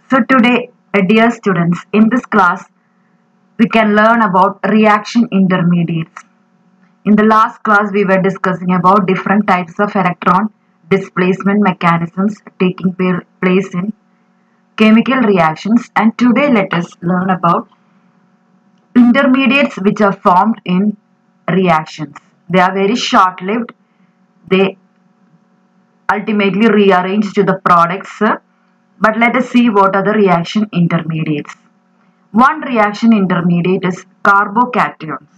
So today, uh, dear students, in this class, we can learn about reaction intermediates. In the last class, we were discussing about different types of electron displacement mechanisms taking pa- place in chemical reactions. And today, let us learn about intermediates which are formed in reactions. They are very short-lived. They ultimately rearrange to the products. uh, But let us see what are the reaction intermediates. One reaction intermediate is carbocations.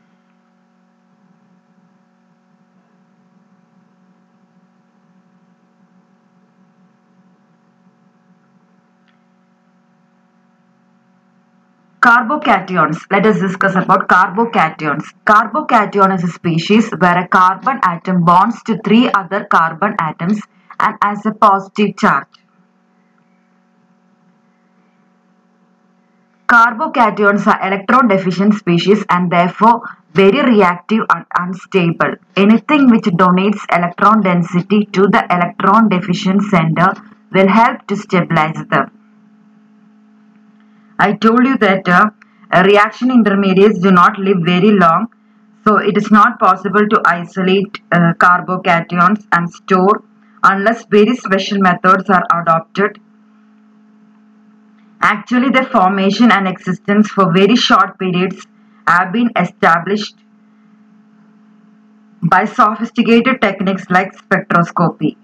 Carbocations. Let us discuss about carbocations. Carbocation is a species where a carbon atom bonds to three other carbon atoms and has a positive charge. Carbocations are electron deficient species and therefore very reactive and unstable. Anything which donates electron density to the electron deficient center will help to stabilize them. I told you that uh, uh, reaction intermediates do not live very long, so it is not possible to isolate uh, carbocations and store unless very special methods are adopted. Actually, their formation and existence for very short periods have been established by sophisticated techniques like spectroscopy.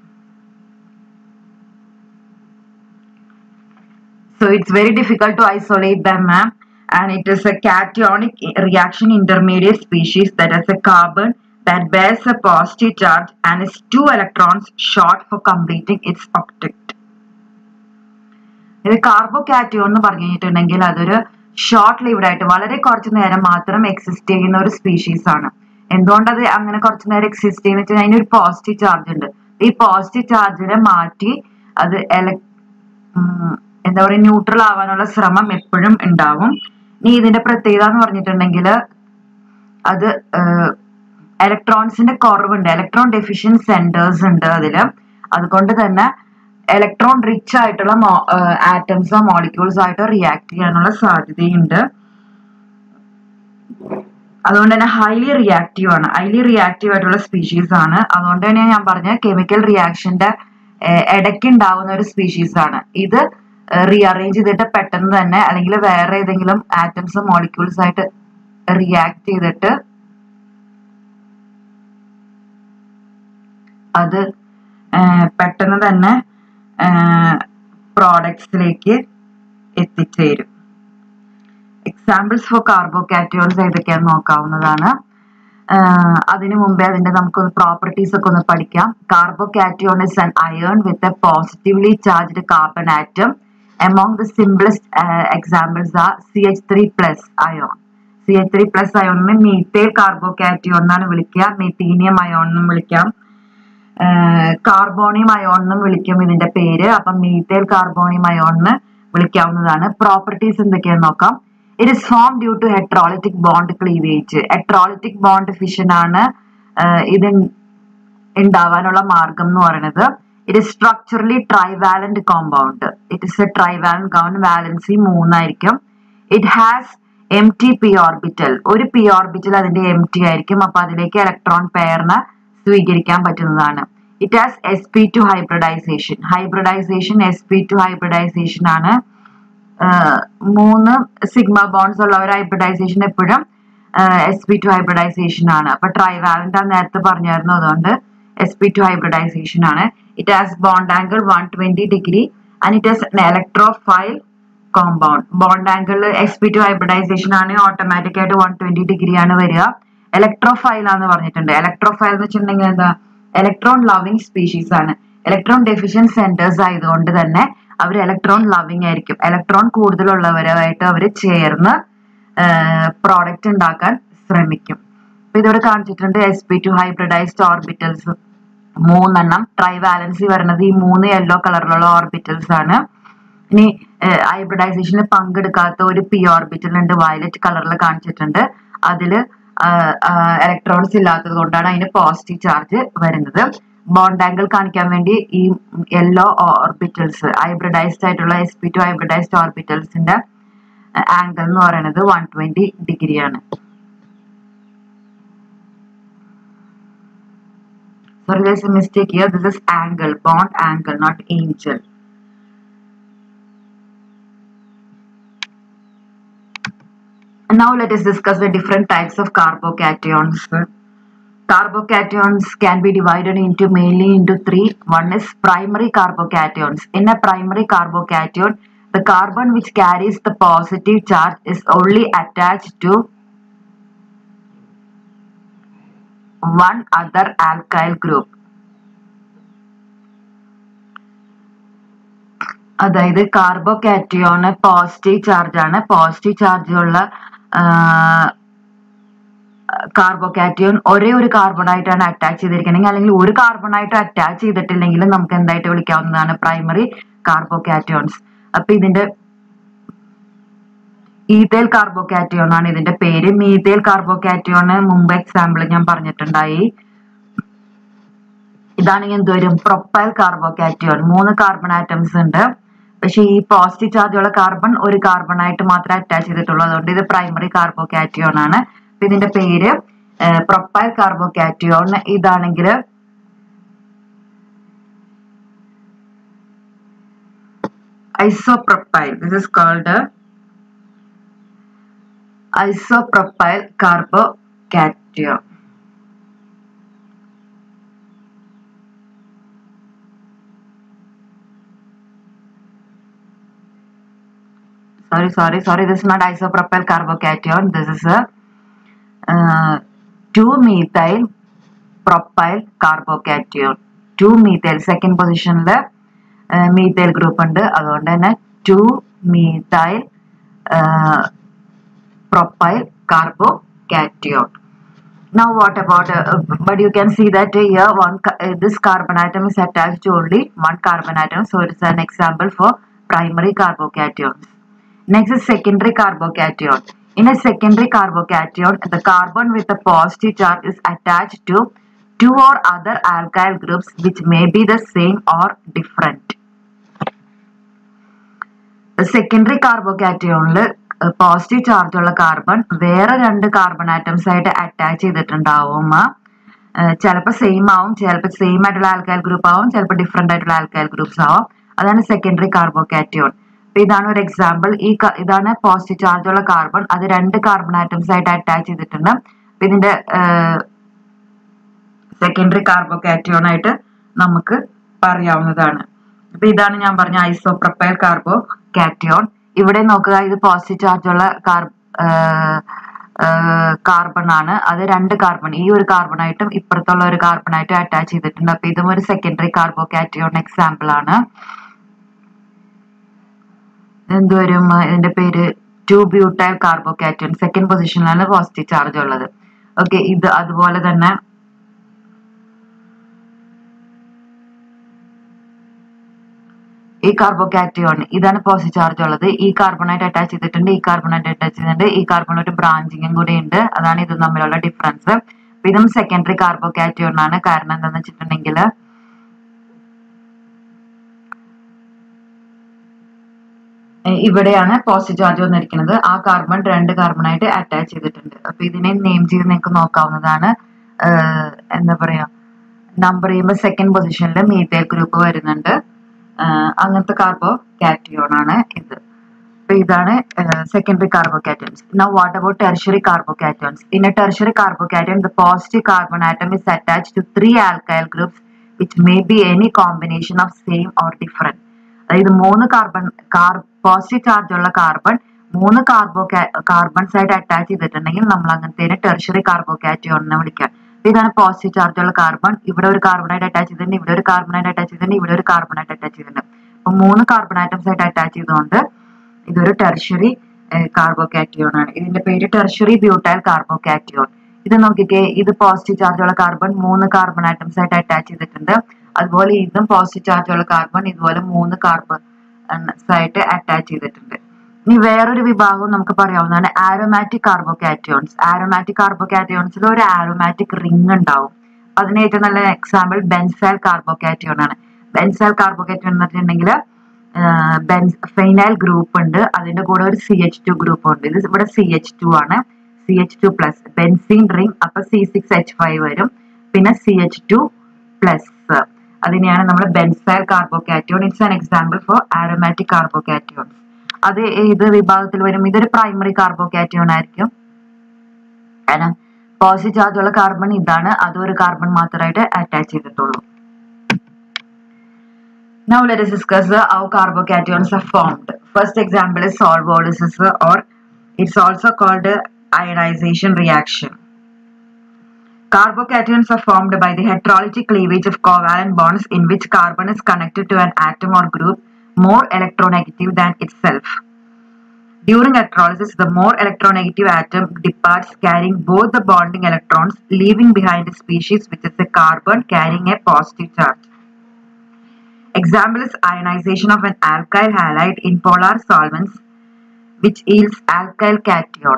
So it's very difficult to isolate them, ma'am. And it is a cationic reaction intermediate species that has a carbon that bears a positive charge and is two electrons short for completing its octet. ഇത് carbocation എന്ന് പറഞ്ഞിട്ടുണ്ടെങ്കിൽ അതൊരു short lived ആയിട്ട് വളരെ കുറച്ച് നേരം മാത്രം exist ചെയ്യുന്ന ഒരു സ്പീഷീസ് ആണ് എന്തുകൊണ്ട് അത് അങ്ങനെ കുറച്ച് നേരം എക്സിസ്റ്റ് ചെയ്യുന്ന വെച്ചാൽ അതിനൊരു പോസിറ്റീവ് ചാർജ് ഉണ്ട് ഈ പോസിറ്റീവ് ചാർജിനെ മാറ്റി അത് എല ഉം, എന്താ പറയുക ന്യൂട്രൽ ആവാനുള്ള ശ്രമം എപ്പോഴും ഉണ്ടാവും ഇനി ഇതിന്റെ പ്രത്യേകത എന്ന് പറഞ്ഞിട്ടുണ്ടെങ്കിൽ അത് ഇലക്ട്രോൺസിന്റെ കുറവുണ്ട് ഇലക്ട്രോൺ ഡെഫിഷ്യൻ സെന്റേഴ്സ് ഉണ്ട് അതില് അതുകൊണ്ട് തന്നെ ഇലക്ട്രോൺ റിച്ച് ആയിട്ടുള്ള ആറ്റംസോ മോളിക്യൂൾസോ ആയിട്ടോ റിയാക്ട് ചെയ്യാനുള്ള സാധ്യതയുണ്ട് അതുകൊണ്ട് തന്നെ ഹൈലി റിയാക്റ്റീവ് ആണ് ഹൈലി റിയാക്റ്റീവ് ആയിട്ടുള്ള സ്പീഷീസ് ആണ് അതുകൊണ്ട് തന്നെ ഞാൻ പറഞ്ഞ കെമിക്കൽ റിയാക്ഷന്റെ ഇടയ്ക്ക് ഉണ്ടാവുന്ന ഒരു സ്പീഷീസ് ആണ് ഇത് റീഅറേഞ്ച് ചെയ്തിട്ട് പെട്ടെന്ന് തന്നെ അല്ലെങ്കിൽ വേറെ ഏതെങ്കിലും ആറ്റംസ് മോളിക്യൂൾസ് ആയിട്ട് റിയാക്ട് ചെയ്തിട്ട് അത് ഏർ പെട്ടെന്ന് തന്നെ പ്രോഡക്ട്സിലേക്ക് എത്തിച്ചേരും എക്സാമ്പിൾസ് ഫോർ കാർബോകാറ്റോൺസ് ഏതൊക്കെയാന്ന് നോക്കാവുന്നതാണ് ആഹ് അതിനു മുമ്പേ അതിന്റെ നമുക്കൊന്ന് പ്രോപ്പർട്ടീസ് ഒക്കെ ഒന്ന് പഠിക്കാം carbocation is an ion with a positively charged carbon atom among the simplest examples are C H three plus ion C H three plus അയോണിനെ മീത്തേൽ കാർബോകാറ്റോൺ എന്നാണ് വിളിക്കുക മെത്തീനിയം അയോൺ എന്നും വിളിക്കാം കാർബോണിയം അയോൺ എന്നും വിളിക്കും ഇതിന്റെ പേര് അപ്പം മീത്തേൽ കാർബോണിയം അയോൺ എന്ന് വിളിക്കാവുന്നതാണ് പ്രോപ്പർട്ടീസ് എന്തൊക്കെയാന്ന് നോക്കാം it is formed due to heterolytic bond cleavage heterolytic bond fission ആണ് ആഹ് ഇത് ഉണ്ടാവാനുള്ള മാർഗം എന്ന് പറയുന്നത് it is structurally trivalent compound it is a trivalent compound valency മൂന്നായിരിക്കും it has empty P orbital ഒരു പി ഓർബിറ്റൽ അതിന്റെ empty ആയിരിക്കും അപ്പൊ അതിലേക്ക് ഇലക്ട്രോൺ പെയറിന് സ്വീകരിക്കാൻ പറ്റുന്നതാണ് it has S P two hybridisation hybridisation S P two hybridisation ആണ് ആഹ് മൂന്ന് സിഗ്മ ബോൺസ് ഉള്ള ഒരു ഹൈബ്രിഡൈസേഷൻ എപ്പോഴും എസ് പി ടു ഹൈബ്രിഡൈസേഷൻ ആണ് അപ്പൊ ട്രൈവാലന്റ് ആ നേരത്തെ പറഞ്ഞായിരുന്നു അതുകൊണ്ട് എസ് പി ടു ഹൈബ്രിഡൈസേഷൻ ആണ് it has bond angle one twenty degree and it has electrophile compound bond angle S P two hybridisation ആണ് ഓട്ടോമാറ്റിക് ആയിട്ട് വൺ ട്വന്റി ഡിഗ്രി ആണ് വരിക ഇലക്ട്രോഫൈൽ ആന്ന് പറഞ്ഞിട്ടുണ്ട് ഇലക്ട്രോഫൈൽ എന്ന് വെച്ചിട്ടുണ്ടെങ്കിൽ എന്താ ഇലക്ട്രോൺ ലവിങ് സ്പീഷീസ് ആണ് ഇലക്ട്രോൺ ഡെഫിഷ്യൻ സെന്റേഴ്സ് ആയതുകൊണ്ട് തന്നെ അവർ ഇലക്ട്രോൺ ലവിങ് ആയിരിക്കും ഇലക്ട്രോൺ കൂടുതലുള്ളവരുമായിട്ട് അവർ ചേർന്ന് പ്രോഡക്റ്റ് ഉണ്ടാക്കാൻ ശ്രമിക്കും അപ്പൊ ഇതിവിടെ കാണിച്ചിട്ടുണ്ട് S P two hybridised orbitals മൂന്നെണ്ണം ട്രൈവാലൻസി വരുന്നത് ഈ മൂന്ന് യെല്ലോ കളറിലുള്ള ഓർബിറ്റൽസ് ആണ് ഇനി ഹൈബ്രിഡൈസേഷനിൽ പങ്കെടുക്കാത്ത ഒരു പി ഓർബിറ്റൽ ഉണ്ട് വയലറ്റ് കളറിൽ കാണിച്ചിട്ടുണ്ട് അതില് ഇലക്ട്രോൺസ് ഇല്ലാത്തത് കൊണ്ടാണ് അതിന് പോസിറ്റീവ് ചാർജ് വരുന്നത് ബോണ്ട് ആംഗിൾ കാണിക്കാൻ വേണ്ടി ഈ യെല്ലോ ഓർബിറ്റൽസ് ഹൈബ്രിഡൈസ്ഡ് ആയിട്ടുള്ള എസ് പി ടു ഹൈബ്രിഡൈസ്ഡ് ഓർബിറ്റൽസിന്റെ ആംഗിൾ എന്ന് പറയുന്നത് വൺ ട്വന്റി ഡിഗ്രി ആണ് sorry there's a mistake here this is angle bond angle not angel now let us discuss the different types of carbocations carbocations can be divided into mainly into three one is primary carbocations in a primary carbocation the carbon which carries the positive charge is only attached to one other alkyl group അതായത് കാർബോകാറ്റിയോണ് positive charge ആണ് positive charge ഉള്ള carbocation ഒരേ ഒരു കാർബണായിട്ടാണ് attach ചെയ്തിരിക്കണമെങ്കിൽ അല്ലെങ്കിൽ ഒരു കാർബണായിട്ട് attach ചെയ്തിട്ടില്ലെങ്കിൽ നമുക്ക് എന്തായിട്ട് വിളിക്കാവുന്നതാണ് പ്രൈമറി കാർബോകാറ്റിയോൺസ് അപ്പൊ ഇതിന്റെ ഈതേൽ കാർബോകാറ്റിയോൺ ആണ് ഇതിന്റെ പേര് മീതേൽ കാർബോകാറ്റിയോണ് മുമ്പ് എക്സാമ്പിൾ ഞാൻ പറഞ്ഞിട്ടുണ്ടായി ഇതാണെങ്കിൽ എന്ത് വരും പ്രൊപ്പൈൽ കാർബോകാറ്റിയോൺ മൂന്ന് കാർബൺ ആറ്റംസ് ഉണ്ട് പക്ഷെ ഈ പോസിറ്റീവ് ചാർജ് ഉള്ള കാർബൺ ഒരു കാർബൺ ആയിട്ട് മാത്രമേ അറ്റാച്ച് ചെയ്തിട്ടുള്ളൂ അതുകൊണ്ട് ഇത് പ്രൈമറി കാർബോകാറ്റിയോൺ ആണ് അപ്പൊ ഇതിന്റെ പേര് പ്രൊപ്പൈൽ കാർബോകാറ്റിയോൺ ഇതാണെങ്കിൽ isopropyl this is called a isopropyl carbocation sorry sorry sorry this is not isopropyl carbocation this is a uh, 2 methyl propyl carbocation 2 methyl second position ല് മീത്തൈൽ ഗ്രൂപ്പ് ഉണ്ട് അതുകൊണ്ട് തന്നെ two methyl propyl carbocation now what about uh, but you can see that uh, here one ca- uh, this carbon atom is attached to only one carbon atom so it is an example for primary carbocations next is secondary carbocation in a secondary carbocation the carbon with a positive charge is attached to two or other alkyl groups which may be the same or different secondary കാർബോകാറ്റിയോണിൽ positive charge ഉള്ള carbon വേറെ രണ്ട് carbon atoms ആയിട്ട് attach ചെയ്തിട്ടുണ്ടാവും ചിലപ്പോൾ same ആവും ചിലപ്പോൾ same ആയിട്ടുള്ള ആൽക്കൈൽ ഗ്രൂപ്പ് ആവും ചിലപ്പോൾ ഡിഫറെന്റ് ആയിട്ടുള്ള ആൽക്കൈൽ ഗ്രൂപ്പ്സ് ആവും അതാണ് സെക്കൻഡറി കാർബോകാറ്റിയോൺ അപ്പൊ ഇതാണ് ഒരു എക്സാമ്പിൾ ഈ ക- ഇതാണ് പോസിറ്റീവ് ചാർജ് ഉള്ള കാർബൺ അത് രണ്ട് കാർബൺ ആറ്റംസ് ആയിട്ട് അറ്റാച്ച് ചെയ്തിട്ടുണ്ട് അപ്പൊ ഇതിന്റെ സെക്കൻഡറി കാർബോകാറ്റിയോൺ ആയിട്ട് നമുക്ക് പറയാവുന്നതാണ് അപ്പൊ ഇതാണ് ഞാൻ പറഞ്ഞ ഐസോപ്രപ്പൈൽ കാർബോ കാറ്റിയോൺ ഇവിടെ നോക്കുക ഇത് പോസിറ്റീവ് ചാർജ് ഉള്ള കാർ കാർബൺ ആണ് അത് രണ്ട് കാർബൺ ഈ ഒരു കാർബൺ ആയിട്ടും ഇപ്പുറത്തുള്ള ഒരു കാർബൺ ആയിട്ടും അറ്റാച്ച് ചെയ്തിട്ടുണ്ട് അപ്പൊ ഇതും ഒരു സെക്കൻഡറി കാർബോ കാറ്റിയോൺ എക്സാമ്പിൾ ആണ് എന്തുവരും ഇതിന്റെ പേര് two butyl carbocation second പൊസിഷനിലാണ് പോസിറ്റീവ് ചാർജ് ഉള്ളത് ഓക്കെ ഇത് അതുപോലെ തന്നെ ഈ കാർബോകാറ്റിയോൺ ഇതാണ് പോസിറ്റീവ് ചാർജ് ഉള്ളത് ഈ കാർബണായിട്ട് അറ്റാച്ച് ചെയ്തിട്ടുണ്ട് ഈ കാർബണായിട്ട് അറ്റാച്ച് ചെയ്തിട്ടുണ്ട് ഈ കാർബണായിട്ട് ബ്രാഞ്ചിങ്ങും കൂടി ഉണ്ട് അതാണ് ഇത് തമ്മിലുള്ള ഡിഫറൻസ് ഇതും സെക്കൻഡറി കാർബോകാറ്റിയോൺ ആണ് കാരണം എന്താന്ന് വെച്ചിട്ടുണ്ടെങ്കിൽ ഇവിടെയാണ് പോസിറ്റീവ് ചാർജ് വന്നിരിക്കുന്നത് ആ കാർബൺ രണ്ട് കാർബണായിട്ട് അറ്റാച്ച് ചെയ്തിട്ടുണ്ട് അപ്പൊ ഇതിനെ നെയിം ചെയ്ത് നിങ്ങൾക്ക് നോക്കാവുന്നതാണ് ആഹ് എന്താ പറയാ നമ്പർ ചെയ്യുമ്പോൾ സെക്കൻഡ് പൊസിഷനിൽ മീതേൽ ഗ്രൂപ്പ് വരുന്നുണ്ട് ആഹ് അങ്ങനത്തെ കാർബോ കാറ്റിയോൺ ആണ് ഇത് അപ്പൊ ഇതാണ് secondary carbocations now what about tertiary carbocations in a tertiary carbocation the positive carbon atom is attached to three alkyl groups which may be any combination of same or different അതായത് മൂന്ന് carbon car positive charge ഉള്ള carbon മൂന്ന് carbo carbons ആയിട്ട് attach ചെയ്തിട്ടുണ്ടെങ്കിൽ നമ്മൾ അങ്ങനത്തെ tertiary കാർബോകാറ്റോൺ എന്ന് വിളിക്കാം അപ്പൊ ഇതാണ് പോസിറ്റീവ് ചാർജ് ഉള്ള കാർബൺ ഇവിടെ ഒരു കാർബണായിട്ട് അറ്റാച്ച് ചെയ്തിട്ടുണ്ട് ഇവിടെ ഒരു കാർബണായിട്ട് അറ്റാച്ച് ചെയ്തിട്ടുണ്ട് ഇവിടെ ഒരു കാർബണായിട്ട് അറ്റാച്ച് ചെയ്തിട്ടുണ്ട് അപ്പൊ മൂന്ന് കാർബൺ ആറ്റംസ് ആയിട്ട് അറ്റാച്ച് ചെയ്തുകൊണ്ട് ഇതൊരു ടെർഷറി കാർബോകാറ്റിയോൺ ആണ് ഇതിന്റെ പേര് ടെർഷറി ബ്യൂട്ടൈൽ കാർബോകാറ്റിയോൺ ഇത് നോക്കിക്കേ ഇത് പോസിറ്റീവ് ചാർജ് ഉള്ള കാർബൺ മൂന്ന് കാർബൺ ആറ്റംസ് ആയിട്ട് അറ്റാച്ച് ചെയ്തിട്ടുണ്ട് അതുപോലെ ഇതും പോസിറ്റീവ് ചാർജ് ഉള്ള കാർബൺ ഇതുപോലെ മൂന്ന് കാർബൺ ആയിട്ട് അറ്റാച്ച് ചെയ്തിട്ടുണ്ട് ഇനി വേറൊരു വിഭാഗം നമുക്ക് പറയാവുന്നതാണ് ആരോമാറ്റിക് കാർബോകാറ്റിയോൺസ് ആരോമാറ്റിക് കാർബോകാറ്റിയോൺസിൽ ഒരു ആരോമാറ്റിക് റിംഗ് ഉണ്ടാവും അതിന് ഏറ്റവും നല്ല എക്സാമ്പിൾ ബെൻസൈൽ കാർബോകാറ്റിയോൺ ആണ് ബെൻസൈൽ കാർബോകാറ്റിയോൺ എന്ന് പറഞ്ഞിട്ടുണ്ടെങ്കിൽ ബെൻസ് ഫെനൈൽ ഗ്രൂപ്പ് ഉണ്ട് അതിന്റെ കൂടെ ഒരു സി എച്ച് ടു ഗ്രൂപ്പ് ഉണ്ട് ഇത് ഇവിടെ സി എച്ച് ടു ആണ് C H two plus benzene ring അപ്പൊ സി സിക്സ് എച്ച് ഫൈവ് വരും പിന്നെ സി എച്ച് ടു പ്ലസ് അതിനെയാണ് നമ്മൾ benzyl carbocation it's an example for aromatic carbocations അത് ഏത് വിഭാഗത്തിൽ വരും ഇതൊരു പ്രൈമറി കാർബോകാറ്റിയോൺ ആയിരിക്കും കാരണം പോസിറ്റീവ് ചാർജ് ഉള്ള കാർബൺ ഇതാണ് അതും ഒരു കാർബൺ മാത്രമായിട്ട് അറ്റാച്ച് ചെയ്തിട്ടുള്ളൂ Now let us discuss uh, how carbocations are formed. First example is solvolysis uh, or it's also called uh, ionization reaction. Carbocations are formed by the heterolytic cleavage of covalent bonds in which carbon is connected to an atom or group more electronegative than itself. During electrolysis, the more electronegative atom departs carrying both the bonding electrons, leaving behind a species which is a carbon carrying a positive charge. Example is ionization of an alkyl halide in polar solvents which yields alkyl cation.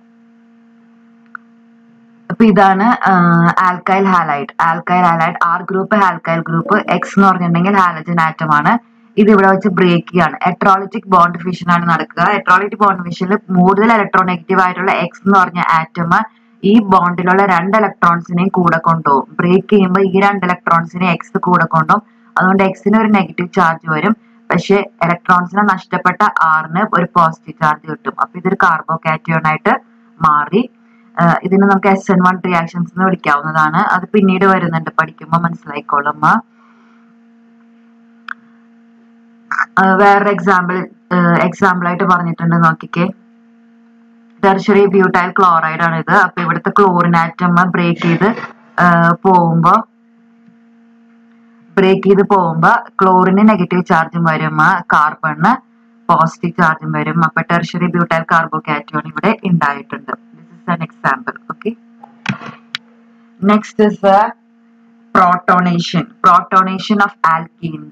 അപ്പൊ ഇതാണ് alkyl halide alkyl halide R group alkyl group X എന്ന് പറഞ്ഞിട്ടുണ്ടെങ്കിൽ halogen atom ആണ് ഇത് ഇവിടെ വെച്ച് break ചെയ്യാണ് എട്രോളിറ്റിക് bond fission ആണ് നടക്കുക എട്രോളിറ്റിക് ബോണ്ട് ഫിഷനിൽ കൂടുതൽ ഇലക്ട്രോനെഗറ്റീവ് ആയിട്ടുള്ള എക്സ് എന്ന് പറഞ്ഞ ആറ്റം ഈ ബോണ്ടിലുള്ള രണ്ട് ഇലക്ട്രോൺസിനെയും കൂടെ കൊണ്ടുപോകും ബ്രേക്ക് ചെയ്യുമ്പോൾ ഈ രണ്ട് ഇലക്ട്രോൺസിനെ എക്സ് കൂടെ കൊണ്ടുപോകും അതുകൊണ്ട് എക്സിന് ഒരു നെഗറ്റീവ് ചാർജ് വരും പക്ഷെ ഇലക്ട്രോൺസിനെ നഷ്ടപ്പെട്ട ആറിന് ഒരു പോസിറ്റീവ് ചാർജ് കിട്ടും അപ്പൊ ഇതൊരു കാർബോകാറ്റിയോൺ ആയിട്ട് മാറി ഇതിന് നമുക്ക് എസ് എൻ വൺ റിയാക്ഷൻസ് എന്ന് വിളിക്കാവുന്നതാണ് അത് പിന്നീട് വരുന്നുണ്ട് പഠിക്കുമ്പോൾ മനസ്സിലായിക്കോളും വേറൊരു എക്സാമ്പിൾ എക്സാമ്പിൾ ആയിട്ട് പറഞ്ഞിട്ടുണ്ട് നോക്കിക്കേ ടെർഷറി ബ്യൂട്ടൈൽ ക്ലോറൈഡ് ആണ് ഇത് അപ്പൊ ഇവിടുത്തെ ക്ലോറിൻ ആറ്റം ബ്രേക്ക് ചെയ്ത് പോകുമ്പോ ബ്രേക്ക് ചെയ്ത് പോകുമ്പോ ക്ലോറിന് നെഗറ്റീവ് ചാർജും വരും കാർബണിന് പോസിറ്റീവ് ചാർജും വരും അപ്പൊ ടെർഷറി ബ്യൂട്ടൈൽ കാർബോകാറ്റിയോൺ ഇവിടെ ഉണ്ടായിട്ടുണ്ട് this is an example okay next is protonation protonation of alkenes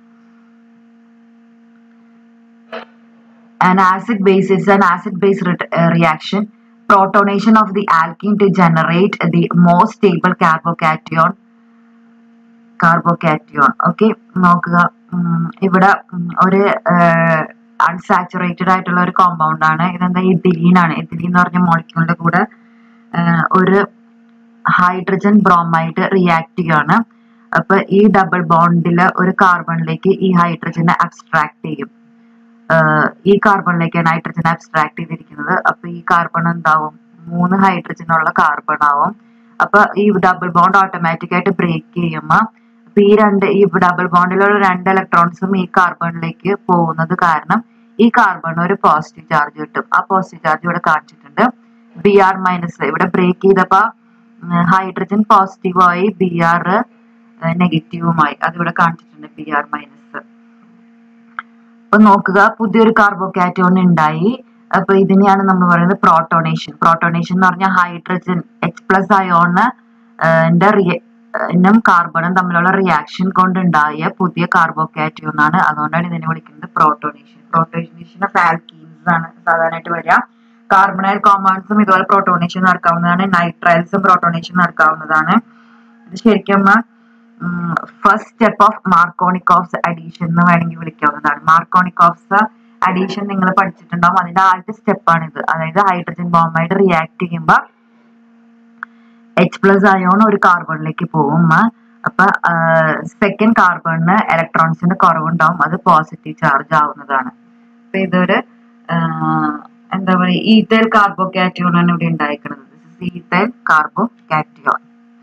an acid base is an acid base re uh, reaction protonation of the alkene to generate the more stable carbocation carbocation okay നോക്കുക ഇവിടെ ഒരു unsaturated ആയിട്ടുള്ള ഒരു compound ആണ് ഇതെന്താ ethylene ആണ് ethylene എന്ന് പറഞ്ഞ മോളിക്യൂളിന്റെ കൂടെ ഒരു ഹൈഡ്രജൻ ബ്രോമൈഡ് റിയാക്ട് ചെയ്യാണ് അപ്പൊ ഈ ഡബിൾ ബോണ്ടില് ഒരു കാർബണിലേക്ക് ഈ ഹൈഡ്രജനെ അബ്സ്ട്രാക്ട് ചെയ്യും ഈ കാർബണിലേക്കാണ് ഹൈഡ്രജൻ അബ്സ്ട്രാക്ട് ചെയ്തിരിക്കുന്നത് അപ്പൊ ഈ കാർബൺ എന്താവും മൂന്ന് ഹൈഡ്രജൻ ഉള്ള കാർബൺ ആവും അപ്പൊ ഈ ഡബിൾ ബോണ്ട് ഓട്ടോമാറ്റിക് ആയിട്ട് ബ്രേക്ക് ചെയ്യുമ്പോൾ അപ്പൊ ഈ രണ്ട് ഈ ഡബിൾ ബോണ്ടിലുള്ള രണ്ട് ഇലക്ട്രോൺസും ഈ കാർബണിലേക്ക് പോകുന്നത് കാരണം ഈ കാർബൺ ഒരു പോസിറ്റീവ് ചാർജ് കിട്ടും ആ പോസിറ്റീവ് ചാർജ് ഇവിടെ കാണിച്ചിട്ടുണ്ട് ബി ആർ മൈനസ് ഇവിടെ ബ്രേക്ക് ചെയ്തപ്പോ ഹൈഡ്രജൻ പോസിറ്റീവായി ബി ആർ നെഗറ്റീവുമായി അതിവിടെ കാണിച്ചിട്ടുണ്ട് ബി ആർ മൈനസ് അപ്പൊ നോക്കുക പുതിയൊരു കാർബോകാറ്റോൺ ഉണ്ടായി അപ്പൊ ഇതിനെയാണ് നമ്മൾ പറയുന്നത് പ്രോട്ടോണേഷൻ പ്രോട്ടോണേഷൻ എന്ന് പറഞ്ഞാൽ ഹൈഡ്രജൻ എച്ച് പ്ലസ് അയോണ് ും കാർബണും തമ്മിലുള്ള റിയാക്ഷൻ കൊണ്ടുണ്ടായ പുതിയ കാർബോകാറ്റോൺ ആണ് അതുകൊണ്ടാണ് ഇതിനെ വിളിക്കുന്നത് പ്രോട്ടോണേഷൻ പ്രോട്ടോണേഷൻ ഓഫ് ആൽക്കീൻസ് ആണ് സാധാരണയായിട്ട് വരിക കാർബണൈൽ കോമ്പൗണ്ട്സും ഇതുപോലെ പ്രോട്ടോണേഷൻ നടക്കാവുന്നതാണ് നൈട്രൈൽസും പ്രോട്ടോണേഷൻ നടക്കാവുന്നതാണ് ഇത് ശരിക്കും first step of Markovnikov's addition എന്ന് വേണമെങ്കിൽ വിളിക്കാവുന്നതാണ് മാർക്കോണിക്കോഫ്സ് അഡീഷൻ നിങ്ങൾ പഠിച്ചിട്ടുണ്ടാവും അതിന്റെ ആദ്യത്തെ സ്റ്റെപ്പാണ് ഇത് അതായത് ഹൈഡ്രജൻ ബോംബായിട്ട് റിയാക്ട് ചെയ്യുമ്പോൾ എച്ച് പ്ലസ് അയോൺ ഒരു കാർബണിലേക്ക് പോകും അപ്പൊ സെക്കൻഡ് കാർബണിന് ഇലക്ട്രോൺസിന്റെ കുറവുണ്ടാവും അത് പോസിറ്റീവ് ചാർജ് ആവുന്നതാണ് അപ്പൊ ഇതൊരു എന്താ പറയുക ഈത്തൽ കാർബോ കാറ്റിയോൺ ആണ് ഇവിടെ ഉണ്ടായിരിക്കുന്നത് ethyl carbocation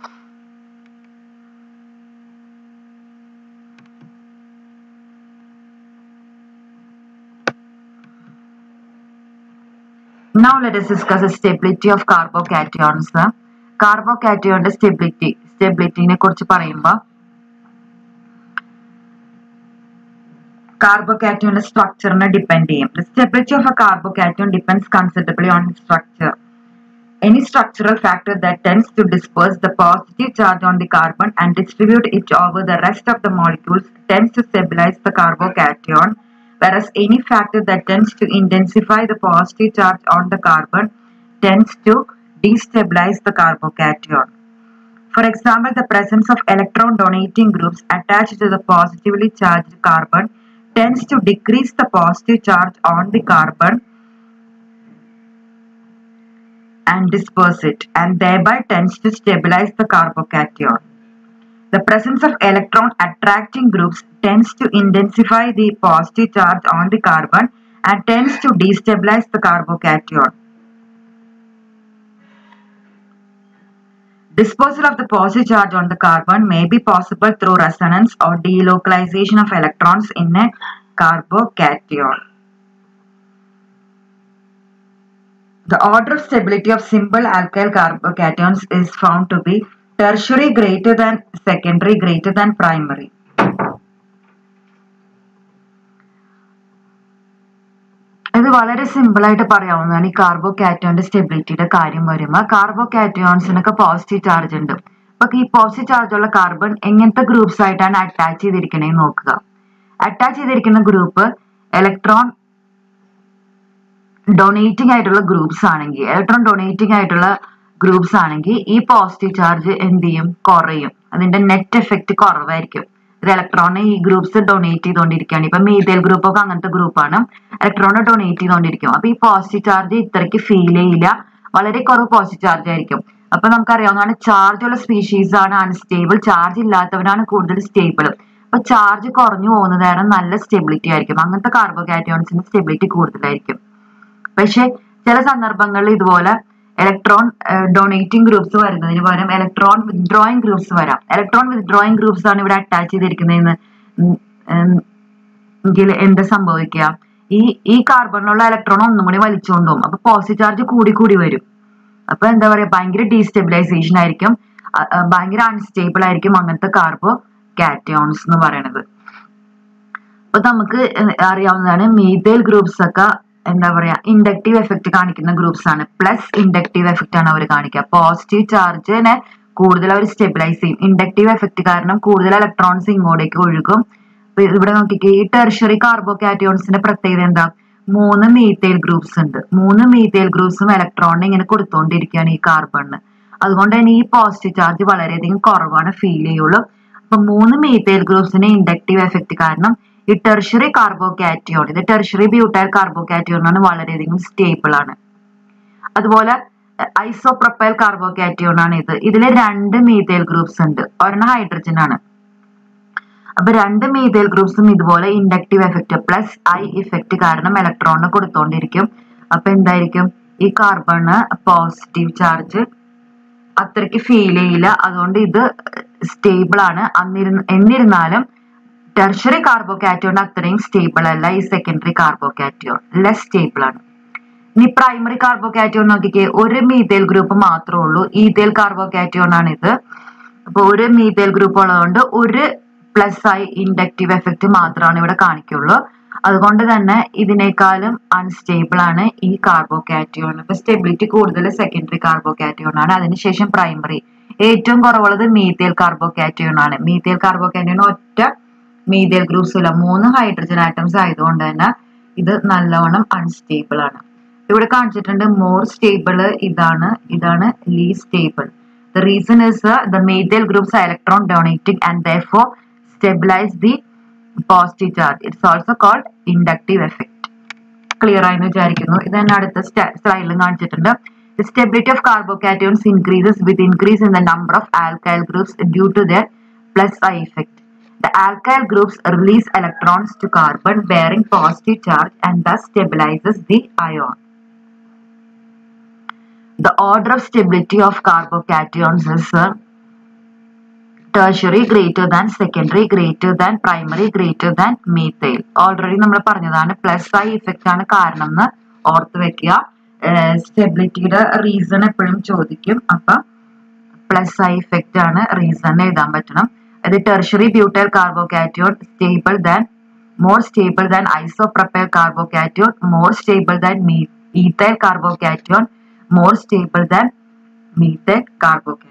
Now let us discuss the stability of carbocations. കാർബോകാറ്റിയോന്റെ സ്റ്റെബിലിറ്റി സ്റ്റെബിലിറ്റിനെ കുറിച്ച് പറയുമ്പോൾ കാർബോകാറ്റിയോന്റെ സ്ട്രക്ചറിനെ ഡിപ്പെൻഡ് ചെയ്യും the stability of a carbocation depends considerably on structure Any structural factor that tends to disperse the positive charge on the carbon and distribute it over the rest of the molecules tends to stabilize the carbocation, whereas any factor that tends to intensify the positive charge on the carbon tends to destabilize the carbocation. For example, the presence of electron donating groups attached to the positively charged carbon tends to decrease the positive charge on the carbon and disperse it and thereby tends to stabilize the carbocation. The presence of electron attracting groups tends to intensify the positive charge on the carbon and tends to destabilize the carbocation. Dispersal of the positive charge on the carbon may be possible through resonance or delocalization of electrons in a carbocation. The order of stability of simple alkyl carbocations is found to be tertiary greater than secondary greater than primary. ഇത് വളരെ simple ആയിട്ട് പറയാവുന്നതാണ് ഈ carbo കാറ്റോന്റെ സ്റ്റെബിലിറ്റിയുടെ കാര്യം വരുമ്പോൾ carbo കാറ്റോൺസിനൊക്കെ positive charge ഉണ്ട് അപ്പൊ ഈ പോസിറ്റീവ് ചാർജ് ഉള്ള കാർബൺ എങ്ങനത്തെ ഗ്രൂപ്പ്സ് ആയിട്ടാണ് അറ്റാച്ച് ചെയ്തിരിക്കണേ നോക്കുക അറ്റാച്ച് ചെയ്തിരിക്കുന്ന ഗ്രൂപ്പ് ഇലക്ട്രോൺ ഡൊണേറ്റിംഗ് ആയിട്ടുള്ള ഗ്രൂപ്പ്സ് ആണെങ്കിൽ ഇലക്ട്രോൺ ഡൊണേറ്റിംഗ് ആയിട്ടുള്ള ഗ്രൂപ്പ്സ് ആണെങ്കിൽ ഈ പോസിറ്റീവ് ചാർജ് എന്ത് ചെയ്യും കുറയും അതിന്റെ നെറ്റ് എഫക്റ്റ് കുറവായിരിക്കും ഇത് ഇലക്ട്രോണിനെ ഈ ഗ്രൂപ്പ്സ് ഡൊണേറ്റ് ചെയ്തുകൊണ്ടിരിക്കുകയാണ് ഇപ്പൊ മീതേൽ ഗ്രൂപ്പ് ഒക്കെ അങ്ങനത്തെ ഗ്രൂപ്പാണ് ഇലക്ട്രോണിനെ ഡൊണേറ്റ് ചെയ്തുകൊണ്ടിരിക്കും അപ്പൊ ഈ പോസിറ്റീവ് ചാർജ് ഇത്രയ്ക്ക് ഫീൽ ചെയ്യില്ല വളരെ കുറവ് പോസിറ്റീവ് ചാർജ് ആയിരിക്കും അപ്പൊ നമുക്കറിയാവുന്നതാണ് ചാർജ് ഉള്ള സ്പീഷീസ് ആണ് അൺസ്റ്റേബിൾ ചാർജ് ഇല്ലാത്തവരാണ് കൂടുതൽ സ്റ്റേബിൾ അപ്പൊ ചാർജ് കുറഞ്ഞു പോകുന്നതാണ് നല്ല സ്റ്റെബിലിറ്റി ആയിരിക്കും അങ്ങനത്തെ കാർബോകാറ്റോൺസിന് സ്റ്റെബിലിറ്റി കൂടുതലായിരിക്കും പക്ഷെ ചില സന്ദർഭങ്ങളിൽ ഇതുപോലെ ഇലക്ട്രോൺ ഡൊണേറ്റിംഗ് ഗ്രൂപ്പ്സ് വരുന്നതിന് പകരം ഇലക്ട്രോൺ വിത്ഡ്രോയിങ് ഗ്രൂപ്പ്സ് വരാം ഇലക്ട്രോൺ വിത്ഡ്രോയിങ് ഗ്രൂപ്പ്സ് ആണ് ഇവിടെ അറ്റാച്ച് ചെയ്തിരിക്കുന്നതെന്ന് എങ്കിൽ എന്താ സംഭവിക്കുക ഈ ഈ കാർബണിലുള്ള ഇലക്ട്രോൺ ഒന്നും കൂടി വലിച്ചുകൊണ്ട് പോകും അപ്പൊ പോസിറ്റീവ് ചാർജ് കൂടി കൂടി വരും അപ്പൊ എന്താ പറയാ ഭയങ്കര ഡീസ്റ്റെബിലൈസേഷൻ ആയിരിക്കും ഭയങ്കര അൺസ്റ്റേബിൾ ആയിരിക്കും അങ്ങനത്തെ കാർബോ കാറ്റയോൺസ് എന്ന് പറയുന്നത് അപ്പൊ നമുക്ക് അറിയാവുന്നതാണ് മീതേൽ ഗ്രൂപ്പ്സ് ഒക്കെ എന്താ പറയാ ഇൻഡക്റ്റീവ് എഫക്റ്റ് കാണിക്കുന്ന ഗ്രൂപ്പ്സ് ആണ് പ്ലസ് ഇൻഡക്റ്റീവ് എഫക്റ്റ് ആണ് അവർ കാണിക്കുക പോസിറ്റീവ് ചാർജിനെ കൂടുതൽ അവർ സ്റ്റെബിലൈസ് ചെയ്യും ഇൻഡക്റ്റീവ് എഫക്റ്റ് കാരണം കൂടുതൽ ഇലക്ട്രോൺസ് ഇങ്ങോട്ടേക്ക് ഒഴുകും ഇവിടെ നോക്കിക്കേ ഈ ടെർഷറി കാർബോകാറ്റയോൺസിന്റെ പ്രത്യേകത എന്താ മൂന്ന് മീത്തേൽ ഗ്രൂപ്പ്സ് ഉണ്ട് മൂന്ന് മീത്തേൽ ഗ്രൂപ്പ്സും ഇലക്ട്രോണിനെ ഇങ്ങനെ കൊടുത്തോണ്ടിരിക്കുകയാണ് ഈ കാർബണിന് അതുകൊണ്ട് തന്നെ ഈ പോസിറ്റീവ് ചാർജ് വളരെയധികം കുറവാണ് ഫീൽ ചെയ്യുള്ളൂ അപ്പൊ മൂന്ന് മീത്തേൽ ഗ്രൂപ്പ്സിന് ഇൻഡക്റ്റീവ് എഫക്റ്റ് കാരണം ഈ ടെർഷറി കാർബോകാറ്റിയോൺ ഇത് ടെർഷറി ബ്യൂട്ടൈൽ കാർബോകാറ്റിയോൺ ആണ് വളരെയധികം സ്റ്റേബിൾ ആണ് അതുപോലെ ഐസോപ്രൊപ്പൈൽ കാർബോകാറ്റിയോൺ ആണ് ഇത് ഇതിൽ രണ്ട് മീതേൽ ഗ്രൂപ്പ്സ് ഉണ്ട് ഒരെണ്ണം ഹൈഡ്രജൻ ആണ് അപ്പൊ രണ്ട് മീതേൽ ഗ്രൂപ്പ്സും ഇതുപോലെ inductive effect plus I effect കാരണം ഇലക്ട്രോണിന് കൊടുത്തോണ്ടിരിക്കും അപ്പൊ എന്തായിരിക്കും ഈ കാർബണ് പോസിറ്റീവ് ചാർജ് അത്രയ്ക്ക് ഫീൽ ചെയ്യില്ല അതുകൊണ്ട് ഇത് സ്റ്റേബിൾ ആണ് അന്നിരുന്ന എന്നിരുന്നാലും ടെർഷറി കാർബോകാറ്റോൺ അത്രയും സ്റ്റേബിൾ അല്ല ഈ സെക്കൻഡറി കാർബോകാറ്റോൺ ലെസ് സ്റ്റേബിൾ ആണ് ഇനി പ്രൈമറി കാർബോകാറ്റോൺ നോക്കിക്കേ ഒരു മീതേൽ ഗ്രൂപ്പ് മാത്രമേ ഉള്ളൂ ഈതേൽ കാർബോകാറ്റോൺ ആണ് ഇത് അപ്പൊ ഒരു മീതേൽ ഗ്രൂപ്പ് ഉള്ളതുകൊണ്ട് ഒരു പ്ലസ് ആയി ഇൻഡക്റ്റീവ് എഫക്റ്റ് മാത്രമാണ് ഇവിടെ കാണിക്കുള്ളൂ അതുകൊണ്ട് തന്നെ ഇതിനേക്കാളും അൺസ്റ്റേബിൾ ആണ് ഈ കാർബോകാറ്റോൺ ഇപ്പൊ സ്റ്റെബിലിറ്റി കൂടുതൽ സെക്കൻഡറി കാർബോകാറ്റോൺ ആണ് അതിനുശേഷം പ്രൈമറി ഏറ്റവും കുറവുള്ളത് മീതേൽ കാർബോകാറ്റോൺ ആണ് മീതേൽ കാർബോകാറ്റോൺ ഒറ്റ മീതേൽ ഗ്രൂപ്പ്സ് ഇല്ല മൂന്ന് ഹൈഡ്രജൻ ആറ്റംസ് ആയതുകൊണ്ട് തന്നെ ഇത് നല്ലവണ്ണം അൺസ്റ്റേബിൾ ആണ് ഇവിടെ കാണിച്ചിട്ടുണ്ട് മോർ സ്റ്റേബിൾ ഇതാണ് ഇതാണ് ലീ stable the reason is the methyl groups are electron donating and therefore stabilize the positive charge it's also called inductive effect clear ആയെന്ന് വിചാരിക്കുന്നു ഇത് തന്നെ അടുത്ത സ്ലൈഡിലും കാണിച്ചിട്ടുണ്ട് The stability of carbocations increases with increase in the number of alkyl groups due to their plus I effect. The alkyl groups release electrons to carbon bearing positive charge and thus stabilizes the ion. The order of stability of carbocations is uh, tertiary greater than secondary greater than primary greater than methyl. Already നമ്മൾ പറഞ്ഞതാണ് plus I effect ആണ് കാരണം എന്ന് ഓർത്ത് വെക്കുക സ്റ്റെബിലിറ്റിയുടെ reason എപ്പോഴും ചോദിക്കും അപ്പൊ പ്ലസ് ഐ ഇഫക്റ്റ് ആണ് റീസൺ എഴുതാൻ പറ്റണം അത് tertiary butyl carbocation stable than more stable than isopropyl carbocation more stable than ethyl carbocation more stable than methyl carbocation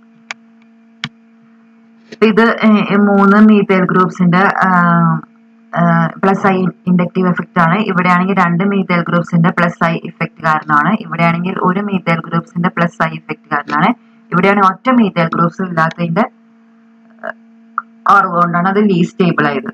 ഇത് മൂന്ന് മീത്തൈൽ ഗ്രൂപ്പ്സിന്റെ പ്ലസ് ഐ ഇൻഡക്റ്റീവ് എഫക്റ്റ് ആണ് ഇവിടെയാണെങ്കിൽ രണ്ട് മീത്തേൽ ഗ്രൂപ്പ്സിന്റെ പ്ലസ് ഐ ഇഫക്റ്റ് കാരണമാണ് ഇവിടെയാണെങ്കിൽ ഒരു മീത്തേൽ ഗ്രൂപ്പ്സിന്റെ പ്ലസ് ഐ ഇഫക്റ്റ് കാരണമാണ് ഇവിടെയാണെങ്കിൽ ഒറ്റ മീത്തേൽ ഗ്രൂപ്പ്സ് ഇല്ലാത്തതിന്റെ കുറവ് കൊണ്ടാണ് അത് ലീ സ്റ്റേബിൾ ആയത്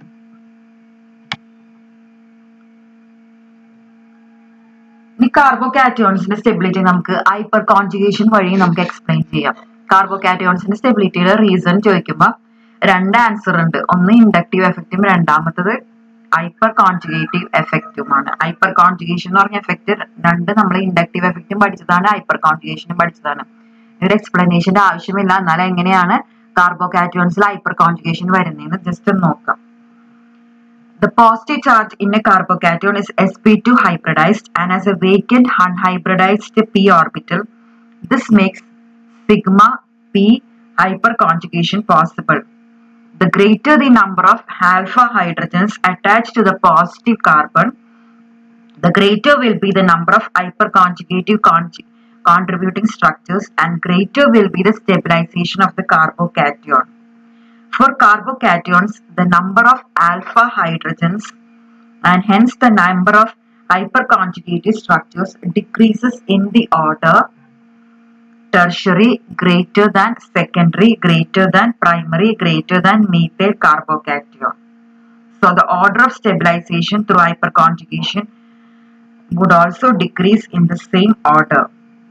ഇനി കാർബോകാറ്റോൺസിന്റെ സ്റ്റെബിലിറ്റി നമുക്ക് ഹൈപ്പർ കോൺജുഗേഷൻ വഴി നമുക്ക് എക്സ്പ്ലെയിൻ ചെയ്യാം കാർബോകാറ്റോൺസിന്റെ സ്റ്റെബിലിറ്റിയുടെ റീസൺ ചോദിക്കുമ്പോൾ രണ്ട് ആൻസർ ഉണ്ട് ഒന്ന് ഇൻഡക്റ്റീവ് എഫക്റ്റും രണ്ടാമത്തത് ഹൈപ്പർ കോൺജുഗേറ്റീവ് എഫക്റ്റുമാണ് ഹൈപ്പർ കോൺജുഗേഷൻ എന്ന് പറഞ്ഞ എഫക്റ്റ് രണ്ട് നമ്മൾ ഇൻഡക്റ്റീവ് എഫക്റ്റും പഠിച്ചതാണ് ഹൈപ്പർ കോൺജുഗേഷനും പഠിച്ചതാണ് ഒരു എക്സ്പ്ലനേഷന്റെ ആവശ്യമില്ല എന്നാലും എങ്ങനെയാണ് കാർബോകാറ്റോൺസിൽ ഹൈപ്പർ കോൺജുഗേഷൻ വരുന്നതെന്ന് ജസ്റ്റ് ഒന്ന് നോക്കാം The positive charge in a carbocation is sp2 hybridized and has a vacant unhybridized p orbital. This makes sigma p hyperconjugation possible. The greater the number of alpha hydrogens attached to the positive carbon, the greater will be the number of hyperconjugative conj- contributing structures and greater will be the stabilization of the carbocation. For carbocations, the number of alpha hydrogens and hence the number of hyperconjugated structures decreases in the order tertiary greater than secondary greater than primary greater than methyl carbocation. So the order of stabilization through hyperconjugation would also decrease in the same order.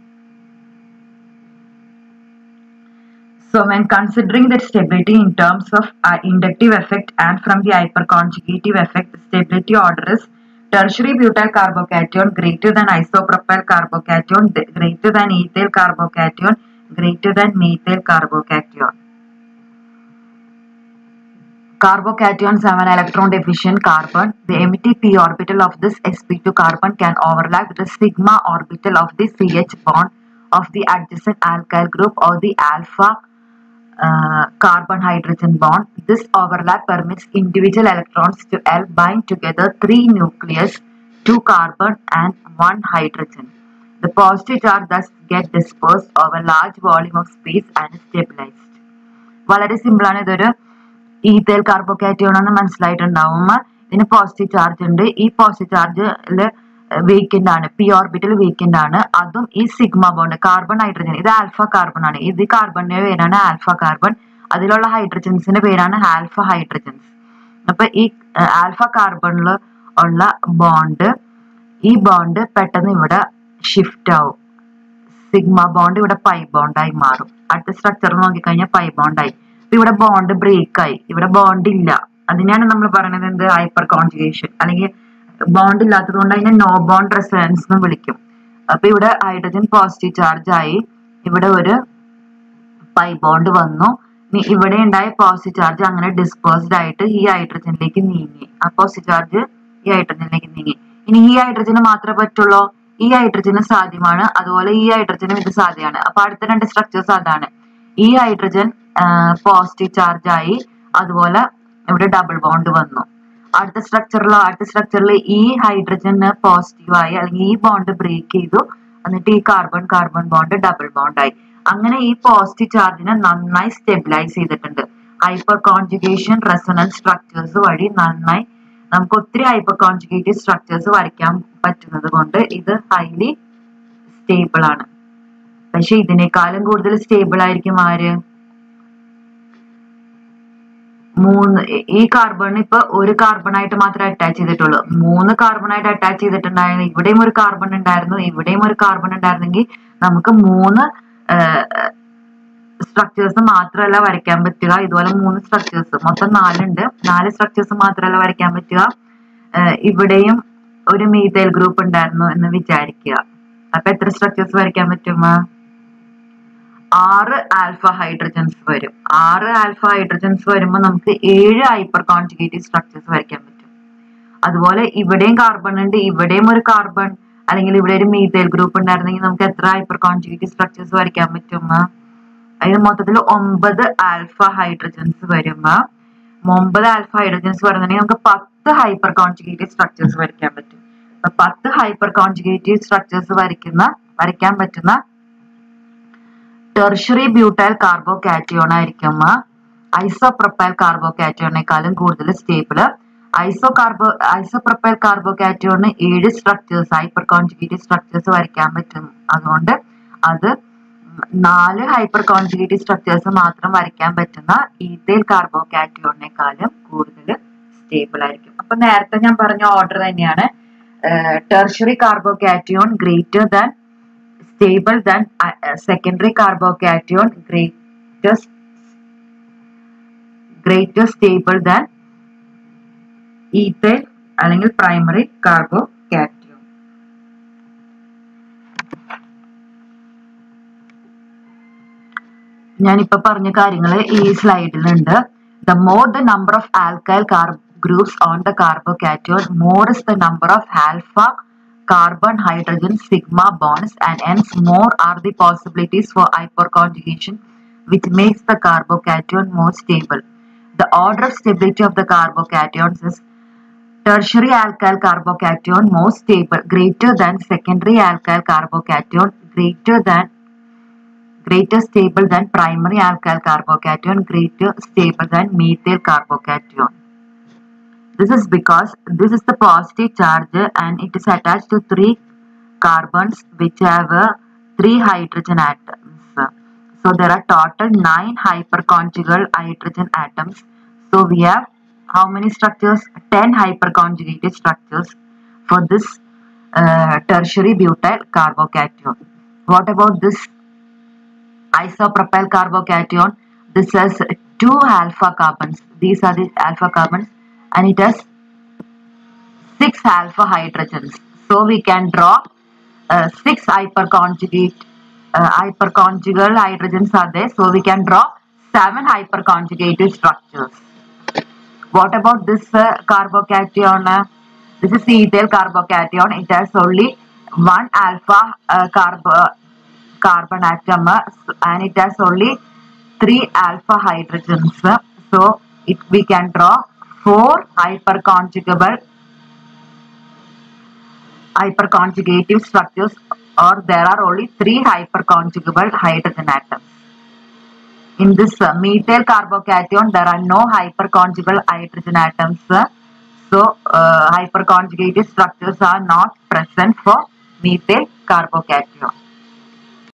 So when considering the stability in terms of uh, inductive effect and from the hyperconjugative effect, the stability order is tertiary butyl carbocation greater than isopropyl carbocation th- greater than ethyl carbocation greater than methyl carbocation. Carbocations have an electron deficient carbon. The empty p orbital of this sp2 carbon can overlap with the sigma orbital of the CH bond of the adjacent alkyl group or the alpha uh, carbon hydrogen bond. This overlap permits individual electrons to L bind together three nucleus, two carbon and one hydrogen. The positive charge thus get dispersed over large volume of space and is stabilized. വളരെ simple ആണ് ഇതൊരു ethyl കാർബോകാറ്റോൺ എന്ന് മനസ്സിലായിട്ടുണ്ടാവും ഇതിന് positive charge ഉണ്ട് ഈ positive ചാർജില് vacant ആണ് പി ഓർബിറ്റൽ വേക്കന്റ് ആണ് അതും ഈ സിഗ്മ ബോണ്ട് കാർബൺ ഹൈഡ്രജൻ ഇത് ആൽഫ കാർബൺ ആണ് ഇത് കാർബണിന്റെ പേരാണ് ആൽഫ കാർബൺ അതിലുള്ള ഹൈഡ്രജൻസിന്റെ പേരാണ് ആൽഫ ഹൈഡ്രജൻസ് അപ്പൊ ഈ ആൽഫ കാർബണിൽ ഉള്ള ബോണ്ട് ഈ ബോണ്ട് പെട്ടെന്ന് ഇവിടെ ഷിഫ്റ്റ് ആവും സിഗ്മ ബോണ്ട് ഇവിടെ പൈ ബോണ്ടായി മാറും അടുത്ത സ്ട്രക്ചർ നോക്കിക്കഴിഞ്ഞാൽ പൈ ബോണ്ടായി അപ്പൊ ഇവിടെ ബോണ്ട് ബ്രേക്ക് ആയി ഇവിടെ ബോണ്ട് ഇല്ല അതിനാണ് നമ്മൾ പറയുന്നത് എന്ത് ഹൈപ്പർ കോൺജുഗേഷൻ അല്ലെങ്കിൽ ബോണ്ട് ഇല്ലാത്തത് കൊണ്ട് അതിനെ നോ ബോണ്ട് റെസൊണൻസ് എന്ന് വിളിക്കും അപ്പൊ ഇവിടെ ഹൈഡ്രജൻ പോസിറ്റീവ് ചാർജ് ആയി ഇവിടെ ഒരു പൈ ബോണ്ട് വന്നു ഇനി ഇവിടെ ഉണ്ടായ പോസിറ്റീവ് ചാർജ് അങ്ങനെ ഡിസ്പേഴ്സ്ഡ് ആയിട്ട് ഈ ഹൈഡ്രജനിലേക്ക് നീങ്ങി ആ പോസിറ്റീവ് ചാർജ് ഈ ഹൈഡ്രജനിലേക്ക് നീങ്ങി ഇനി ഈ ഹൈഡ്രജന് മാത്രമേ പറ്റുള്ളൂ ഈ ഹൈഡ്രജന് സാധ്യമാണ് അതുപോലെ ഈ ഹൈഡ്രജനും ഇത് സാധ്യമാണ് അപ്പൊ അടുത്ത രണ്ട് സ്ട്രക്ചേഴ്സ് അതാണ് ഈ ഹൈഡ്രജൻ പോസിറ്റീവ് ചാർജ് ആയി അതുപോലെ ഇവിടെ ഡബിൾ ബോണ്ട് വന്നു അടുത്ത സ്ട്രക്ചറിലോ അടുത്ത സ്ട്രക്ചറിൽ ഈ ഹൈഡ്രജന് പോസിറ്റീവ് ആയി അല്ലെങ്കിൽ ഈ ബോണ്ട് ബ്രേക്ക് ചെയ്തു എന്നിട്ട് ഈ carbon carbon bond double bond ആയി അങ്ങനെ ഈ പോസിറ്റീവ് ചാർജിനെ നന്നായി സ്റ്റെബിലൈസ് ചെയ്തിട്ടുണ്ട് ഹൈപ്പർ കോൺജുഗേഷൻ റെസൊണൻസ് സ്ട്രക്ചേഴ്സ് വഴി നന്നായി നമുക്ക് ഒത്തിരി ഹൈപ്പർ കോൺജുഗേറ്റീവ് സ്ട്രക്ചേഴ്സ് വരയ്ക്കാൻ പറ്റുന്നത് കൊണ്ട് ഇത് ഹൈലി സ്റ്റേബിൾ ആണ് പക്ഷെ ഇതിനേക്കാളും കൂടുതൽ സ്റ്റേബിൾ ആയിരിക്കും ആര് മൂന്ന് ഈ കാർബൺ ഇപ്പൊ ഒരു കാർബൺ ആയിട്ട് മാത്രമേ അറ്റാച്ച് ചെയ്തിട്ടുള്ളൂ മൂന്ന് കാർബൺ ആയിട്ട് അറ്റാച്ച് ചെയ്തിട്ടുണ്ടായിരുന്നു ഇവിടെയും ഒരു കാർബൺ ഉണ്ടായിരുന്നു ഇവിടെയും ഒരു കാർബൺ ഉണ്ടായിരുന്നെങ്കിൽ നമുക്ക് മൂന്ന് സ്ട്രക്ചേഴ്സ് മാത്രമല്ല വരയ്ക്കാൻ പറ്റുക ഇതുപോലെ മൂന്ന് സ്ട്രക്ചേഴ്സ് മൊത്തം നാലുണ്ട് നാല് സ്ട്രക്ചേഴ്സ് മാത്രമല്ല വരയ്ക്കാൻ പറ്റുക ഇവിടെയും ഒരു മീതേൽ ഗ്രൂപ്പ് ഉണ്ടായിരുന്നു എന്ന് വിചാരിക്കുക അപ്പൊ എത്ര സ്ട്രക്ചേഴ്സ് വരയ്ക്കാൻ പറ്റും ആറ് ആൽഫ ഹൈഡ്രജൻസ് വരും ആറ് ആൽഫ ഹൈഡ്രജൻസ് വരുമ്പോൾ നമുക്ക് ഏഴ് ഹൈപ്പർ കോൺജുഗേറ്റീവ് സ്ട്രക്ചേഴ്സ് വരയ്ക്കാൻ പറ്റും അതുപോലെ ഇവിടെയും കാർബൺ ഉണ്ട് ഇവിടെയും ഒരു കാർബൺ അല്ലെങ്കിൽ ഇവിടെ ഒരു മീതേൽ ഗ്രൂപ്പ് ഉണ്ടായിരുന്നെങ്കിൽ നമുക്ക് എത്ര ഹൈപ്പർ കോൺജുഗേറ്റീവ് സ്ട്രക്ചേഴ്സ് വരയ്ക്കാൻ പറ്റും അതിന് മൊത്തത്തിൽ ഒമ്പത് ആൽഫ ഹൈഡ്രജൻസ് വരുമ്പോ ഒമ്പത് ആൽഫ ഹൈഡ്രജൻസ് വരുന്നുണ്ടെങ്കിൽ നമുക്ക് പത്ത് ഹൈപ്പർ കോൺജുഗേറ്റീവ് സ്ട്രക്ചേഴ്സ് വരയ്ക്കാൻ പറ്റും അപ്പൊ പത്ത് ഹൈപ്പർ കോൺജുഗേറ്റീവ് സ്ട്രക്ചേഴ്സ് വരയ്ക്കുന്ന വരയ്ക്കാൻ പറ്റുന്ന ടെർഷറി ബ്യൂട്ടൈൽ കാർബോകാറ്റിയോൺ ആയിരിക്കും ഐസോപ്രൊപ്പൈൽ കാർബോകാറ്റിയോണേക്കാളും കൂടുതൽ സ്റ്റേബിള് ഐസോ കാർബോ ഐസോപ്രൊപ്പൈൽ കാർബോകാറ്റോണിന് ഏഴ് സ്ട്രക്ചേഴ്സ് ഹൈപ്പർ കോൺജുഗേറ്റീവ് സ്ട്രക്ചേഴ്സ് വരയ്ക്കാൻ പറ്റും അതുകൊണ്ട് അത് നാല് ഹൈപ്പർ കോൺജുഗേറ്റീവ് സ്ട്രക്ചേഴ്സ് മാത്രം വരയ്ക്കാൻ പറ്റുന്ന ഈത്തേൽ കാർബോകാറ്റോണിനെക്കാളും കൂടുതൽ സ്റ്റേബിൾ ആയിരിക്കും അപ്പൊ നേരത്തെ ഞാൻ പറഞ്ഞ ഓർഡർ തന്നെയാണ് tertiary carbocation greater than stable than secondary carbocation greatest greater stable than ethyl അല്ലെങ്കിൽ പ്രൈമറി കാർബോകാറ്റോൺ ഞാനിപ്പോ പറഞ്ഞ കാര്യങ്ങൾ ഈ സ്ലൈഡിലുണ്ട് the more the number of alkyl car groups on the carbocation more is the number of alpha carbon hydrogen sigma bonds and hence more are the possibilities for hyperconjugation which makes the carbocation more stable. The order of stability of the carbocations is tertiary alkyl carbocation more stable greater than secondary alkyl carbocation greater than greater stable than primary alkyl carbocation greater stable than methyl carbocation. This is because this is the positive charge and it is attached to three carbons which have uh, three hydrogen atoms. So there are total nine hyperconjugal hydrogen atoms. So we have how many structures? 10 hyperconjugated structures for this uh, tertiary butyl carbocation. What about this isopropyl carbocation? This has two alpha carbons. These are the alpha carbons and it has six alpha hydrogens. So we can draw uh, six hyperconjugate uh, hyperconjugal hydrogens are there. So we can draw seven hyperconjugated structures. What about this uh, carbocation? Uh, this is ethyl carbocation. It has only one alpha uh, carb carbon atom uh, and it has only three alpha hydrogens. Uh, so it we can draw four hyperconjugable hyperconjugative structures or there are only three hyperconjugable hydrogen atoms. In this uh, methyl carbocation, there are no hyperconjugal hydrogen atoms. uh, so, uh, hyperconjugated structures are not present for methyl carbocation.